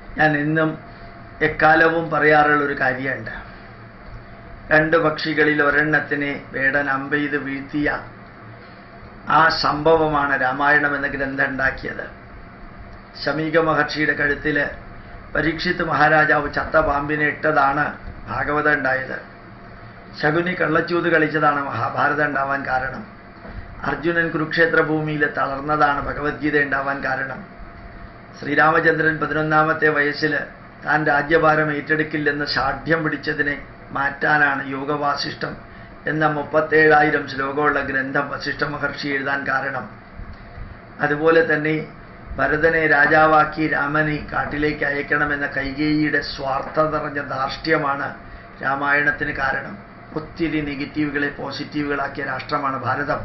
ഞാൻ എന്നും എക്കാലവും പറയാറുള്ള ഒരു കാര്യമുണ്ട് രണ്ട് പക്ഷികളിൽ ഒരെണ്ണത്തിനെ വേടൻ അമ്പെയ്ത് വീഴ്ത്തിയ ആ സംഭവമാണ് രാമായണം എന്ന ഗ്രന്ഥം ഉണ്ടാക്കിയത് ശമീക മഹർഷിയുടെ കഴുത്തിൽ പരീക്ഷിത്ത് മഹാരാജാവ് ചത്ത പാമ്പിനെ ഇട്ടതാണ് ഭാഗവതം ഉണ്ടായത് ശകുനി കള്ളച്ചൂത് കളിച്ചതാണ് മഹാഭാരതം ഉണ്ടാവാൻ കാരണം അർജുനൻ കുരുക്ഷേത്ര ഭൂമിയിൽ തളർന്നതാണ് ഭഗവത്ഗീത ഉണ്ടാവാൻ കാരണം ശ്രീരാമചന്ദ്രൻ പതിനൊന്നാമത്തെ വയസ്സിൽ താൻ രാജ്യഭാരം ഏറ്റെടുക്കില്ലെന്ന് ഷാഠ്യം പിടിച്ചതിനെ മാറ്റാനാണ് യോഗവാസിഷ്ടം എന്ന മുപ്പത്തേഴായിരം ശ്ലോകമുള്ള ഗ്രന്ഥം വസിഷ്ഠ മഹർഷി എഴുതാൻ കാരണം അതുപോലെ തന്നെ ഭരതനെ രാജാവാക്കി രാമനെ കാട്ടിലേക്ക് അയക്കണമെന്ന കൈകേയിയുടെ സ്വാർത്ഥ നിറഞ്ഞ ധാർഷ്ട്യമാണ് രാമായണത്തിന് കാരണം ഒത്തിരി നെഗറ്റീവുകളെ പോസിറ്റീവുകളാക്കിയ രാഷ്ട്രമാണ് ഭാരതം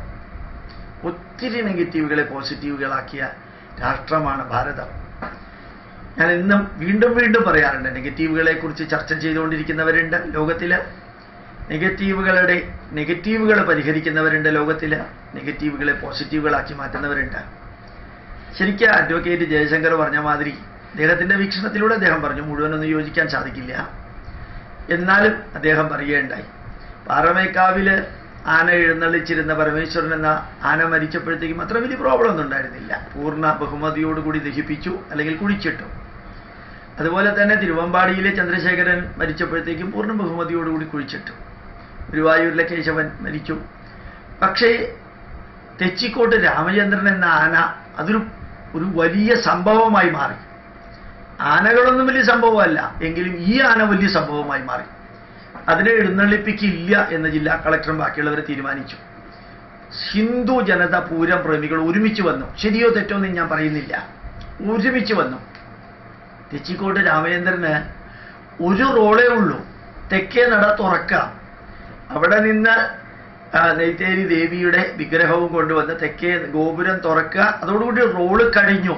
ഒത്തിരി നെഗറ്റീവുകളെ പോസിറ്റീവുകളാക്കിയ രാഷ്ട്രമാണ് ഭാരതം ഞാൻ ഇന്നും വീണ്ടും വീണ്ടും പറയാറുണ്ട് നെഗറ്റീവുകളെ കുറിച്ച് ചർച്ച ചെയ്തുകൊണ്ടിരിക്കുന്നവരുണ്ട് ലോകത്തില് നെഗറ്റീവുകളുടെ നെഗറ്റീവുകൾ പരിഹരിക്കുന്നവരുണ്ട് ലോകത്തില് നെഗറ്റീവുകളെ പോസിറ്റീവുകളാക്കി മാറ്റുന്നവരുണ്ട് ശരിക്കും അഡ്വക്കേറ്റ് ജയശങ്കർ പറഞ്ഞ മാതിരി അദ്ദേഹത്തിന്റെ വീക്ഷണത്തിലൂടെ അദ്ദേഹം പറഞ്ഞു മുഴുവനൊന്നും യോജിക്കാൻ സാധിക്കില്ല എന്നാലും അദ്ദേഹം പറയുകയുണ്ടായി പാറമേക്കാവില് ആന എഴുന്നള്ളിച്ചിരുന്ന പരമേശ്വരൻ എന്ന ആന മരിച്ചപ്പോഴത്തേക്കും അത്ര വലിയ പ്രോബ്ലം ഒന്നും ഉണ്ടായിരുന്നില്ല പൂർണ്ണ ബഹുമതിയോടുകൂടി ദഹിപ്പിച്ചു അല്ലെങ്കിൽ കുഴിച്ചിട്ടു അതുപോലെ തന്നെ തിരുവമ്പാടിയിലെ ചന്ദ്രശേഖരൻ മരിച്ചപ്പോഴത്തേക്കും പൂർണ്ണ ബഹുമതിയോടുകൂടി കുഴിച്ചിട്ടു ഗുരുവായൂരിലെ കേശവൻ മരിച്ചു പക്ഷേ തെച്ചിക്കോട്ട് രാമചന്ദ്രൻ എന്ന ആന അതൊരു ഒരു വലിയ സംഭവമായി മാറി ആനകളൊന്നും വലിയ സംഭവമല്ല എങ്കിലും ഈ ആന വലിയ സംഭവമായി മാറി അതിനെ എഴുന്നള്ളിപ്പിക്കില്ല എന്ന് ജില്ലാ കളക്ടറും ബാക്കിയുള്ളവർ തീരുമാനിച്ചു ഹിന്ദു ജനത പൂരം പ്രേമികൾ ഒരുമിച്ച് വന്നു ശരിയോ തെറ്റോ എന്ന് ഞാൻ പറയുന്നില്ല ഒരുമിച്ച് വന്നു തെച്ചിക്കോട്ട് രാമചന്ദ്രന് ഒരു റോളേ ഉള്ളൂ തെക്കേ നട തുറക്കാം അവിടെ നിന്ന് ആ, നെയ്ത്തേരി ദേവിയുടെ വിഗ്രഹവും കൊണ്ടുവന്ന് തെക്കേ ഗോപുരം തുറക്കുക അതോടുകൂടി റോള് കഴിഞ്ഞു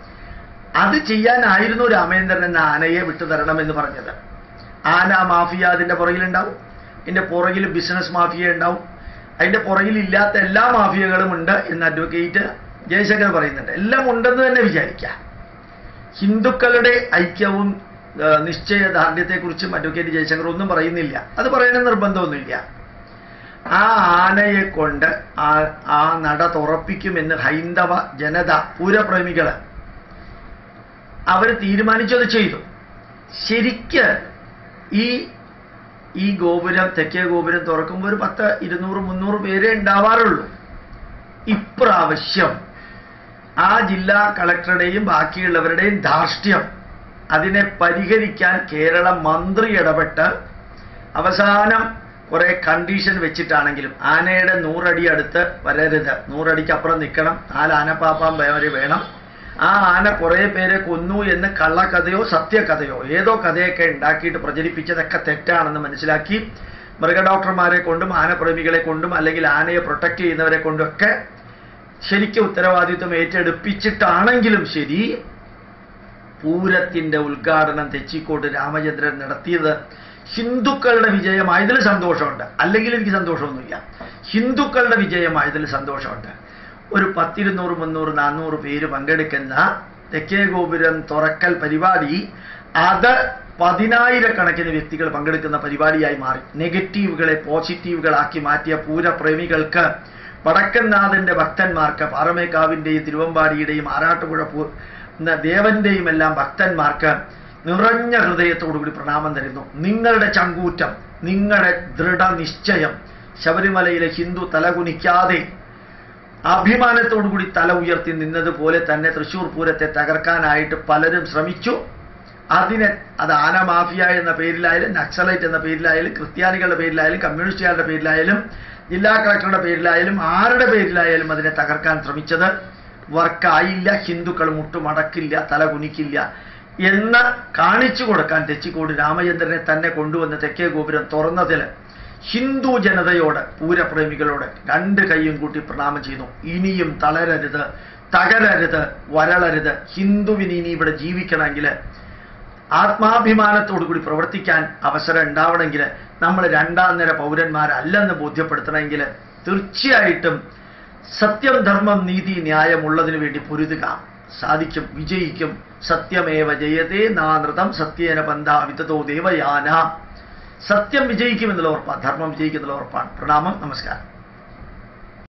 അത് ചെയ്യാനായിരുന്നു രാമേന്ദ്രൻ എന്ന ആനയെ വിട്ടുതരണമെന്ന് പറഞ്ഞത് ആന മാഫിയ അതിൻ്റെ പുറകിലുണ്ടാവും അതിൻ്റെ പുറകിൽ ബിസിനസ് മാഫിയ ഉണ്ടാവും അതിൻ്റെ പുറകിൽ ഇല്ലാത്ത എല്ലാ മാഫിയകളും ഉണ്ട് എന്ന് അഡ്വക്കേറ്റ് ജയശങ്കർ പറയുന്നുണ്ട് എല്ലാം ഉണ്ടെന്ന് തന്നെ വിചാരിക്കാം ഹിന്ദുക്കളുടെ ഐക്യവും ആ, നിശ്ചയദാർഢ്യത്തെക്കുറിച്ചും അഡ്വക്കേറ്റ് ജയശങ്കർ ഒന്നും പറയുന്നില്ല അത് പറയണ നിർബന്ധമൊന്നുമില്ല ആ ആനയെ കൊണ്ട് ആ ആ നട തുറപ്പിക്കുമെന്ന് ഹൈന്ദവ ജനത പൂരപ്രേമികള് അവർ തീരുമാനിച്ചത് ചെയ്തു ശരിക്ക് ഈ ഈ ഗോപുരം തെക്കേ ഗോപുരം തുറക്കുമ്പോൾ ഒരു പത്ത് ഇരുന്നൂറ് മുന്നൂറ് പേരെ ഉണ്ടാവാറുള്ളൂ ഇപ്രാവശ്യം ആ ജില്ലാ കളക്ടറുടെയും ബാക്കിയുള്ളവരുടെയും ധാർഷ്ട്യം അതിനെ പരിഹരിക്കാൻ കേരള മന്ത്രി ഇടപെട്ട് അവസാനം കുറെ കണ്ടീഷൻ വെച്ചിട്ടാണെങ്കിലും ആനയുടെ നൂറടി അടുത്ത് വരരുത് നൂറടിക്ക് അപ്പുറം നിൽക്കണം നാല് ആനപ്പാപ്പാൻ വരെ വേണം ആ ആന കുറെ പേരെ കൊന്നു എന്ന് കള്ളക്കഥയോ സത്യകഥയോ ഏതോ കഥയൊക്കെ ഉണ്ടാക്കിയിട്ട് പ്രചരിപ്പിച്ചതൊക്കെ തെറ്റാണെന്ന് മനസ്സിലാക്കി മൃഗഡോക്ടർമാരെ കൊണ്ടും ആനപ്രേമികളെ കൊണ്ടും അല്ലെങ്കിൽ ആനയെ പ്രൊട്ടക്ട് ചെയ്യുന്നവരെ കൊണ്ടൊക്കെ ശരിക്കും ഉത്തരവാദിത്വം ഏറ്റെടുപ്പിച്ചിട്ടാണെങ്കിലും ശരി പൂരത്തിന്റെ ഉദ്ഘാടനം തെച്ചിക്കോട്ട് രാമചന്ദ്രൻ നടത്തിയത് ഹിന്ദുക്കളുടെ വിജയമായതിൽ സന്തോഷമുണ്ട് അല്ലെങ്കിൽ എനിക്ക് സന്തോഷമൊന്നുമില്ല ഹിന്ദുക്കളുടെ വിജയമായതിൽ സന്തോഷമുണ്ട് ഒരു പത്തിരുന്നൂറ് മുന്നൂറ് നാന്നൂറ് പേര് പങ്കെടുക്കുന്ന തെക്കേ ഗോപുരം തുറക്കൽ പരിപാടി അത് പതിനായിരക്കണക്കിന് വ്യക്തികൾ പങ്കെടുക്കുന്ന പരിപാടിയായി മാറി നെഗറ്റീവുകളെ പോസിറ്റീവുകളാക്കി മാറ്റിയ പൂരപ്രേമികൾക്ക് വടക്കൻനാഥന്റെ ഭക്തന്മാർക്ക് പാറമേക്കാവിന്റെയും തിരുവമ്പാടിയുടെയും ആറാട്ടുപുഴ പൂ എന്ന ദേവന്റെയും എല്ലാം ഭക്തന്മാർക്ക് നിറഞ്ഞ ഹൃദയത്തോടുകൂടി പ്രണാമം തരുന്നു നിങ്ങളുടെ ചങ്കൂറ്റം നിങ്ങളുടെ ദൃഢനിശ്ചയം ശബരിമലയിലെ ഹിന്ദു തലകുനിക്കാതെ അഭിമാനത്തോടുകൂടി തല ഉയർത്തി നിന്നതുപോലെ തന്നെ തൃശൂർ പൂരത്തെ തകർക്കാനായിട്ട് പലരും ശ്രമിച്ചു അതിനെ അത് ആന മാഫിയ എന്ന പേരിലായാലും നക്സലൈറ്റ് എന്ന പേരിലായാലും ക്രിസ്ത്യാനികളുടെ പേരിലായാലും കമ്മ്യൂണിസ്റ്റുകാരുടെ പേരിലായാലും ജില്ലാ കളക്ടറുടെ പേരിലായാലും ആരുടെ പേരിലായാലും അതിനെ തകർക്കാൻ ശ്രമിച്ചത് വർക്കായില്ല ഹിന്ദുക്കൾ മുട്ടുമടക്കില്ല തല കുനിക്കില്ല എന്ന് കാണിച്ചു കൊടുക്കാൻ തെച്ചിക്കോട് രാമചന്ദ്രനെ തന്നെ കൊണ്ടുവന്ന് തെക്കേ ഗോപുരം തുറന്നതിൽ ഹിന്ദു ജനതയോട് പൂരപ്രേമികളോട് രണ്ട് കൈയും കൂട്ടി പ്രണാമം ചെയ്യുന്നു ഇനിയും തളരരുത് തകരരുത് വരളരുത് ഹിന്ദുവിന് ഇനി ഇവിടെ ജീവിക്കണമെങ്കിൽ ആത്മാഭിമാനത്തോടു കൂടി പ്രവർത്തിക്കാൻ അവസരം ഉണ്ടാവണമെങ്കിൽ നമ്മൾ രണ്ടാം നിര പൗരന്മാരല്ലെന്ന് ബോധ്യപ്പെടുത്തണമെങ്കിൽ തീർച്ചയായിട്ടും സത്യം ധർമ്മം നീതി ന്യായം ഉള്ളതിനു വേണ്ടി പൊരുതുക സാധിക്കും വിജയിക്കും സത്യമേവ ജയതേ നാനൃതം സത്യേന ബന്ധ വിതതോ ദേവയാന സത്യം വിജയിക്കുമെന്നുള്ള ഉറപ്പാണ് ധർമ്മം വിജയിക്കുമെന്നുള്ള ഉറപ്പാണ് പ്രണാമം നമസ്കാരം